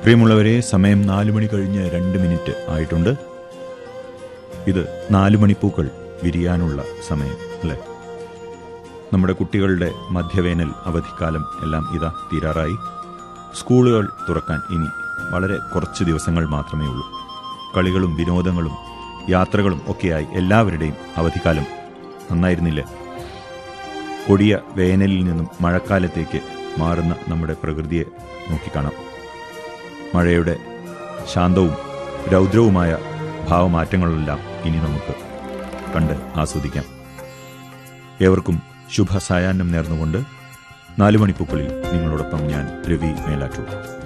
പ്രിയമുള്ളവരെ സമയം നാലു മണി കഴിഞ്ഞ് രണ്ട് മിനിറ്റ് ആയിട്ടുണ്ട് ഇത് നാലു മണിപ്പൂക്കൾ വിരിയാനുള്ള സമയം അല്ലേ നമ്മുടെ കുട്ടികളുടെ മധ്യവേനൽ അവധിക്കാലം എല്ലാം ഇതാ തീരാറായി സ്കൂളുകൾ തുറക്കാൻ ഇനി വളരെ കുറച്ച് ദിവസങ്ങൾ മാത്രമേ ഉള്ളൂ കളികളും വിനോദങ്ങളും യാത്രകളും ഒക്കെയായി എല്ലാവരുടെയും അവധിക്കാലം നന്നായിരുന്നില്ലേ കൊടിയ വേനലിൽ നിന്നും മഴക്കാലത്തേക്ക് മാറുന്ന നമ്മുടെ പ്രകൃതിയെ നോക്കിക്കാണാം മഴയുടെ ശാന്തവും രൗദ്രവുമായ ഭാവമാറ്റങ്ങളെല്ലാം ഇനി നമുക്ക് കണ്ട് ആസ്വദിക്കാം ഏവർക്കും ശുഭ സായാഹ്നം നേർന്നുകൊണ്ട് നാലുമണിപ്പൂക്കളിൽ നിങ്ങളോടൊപ്പം ഞാൻ രവി മേലാറ്റൂർ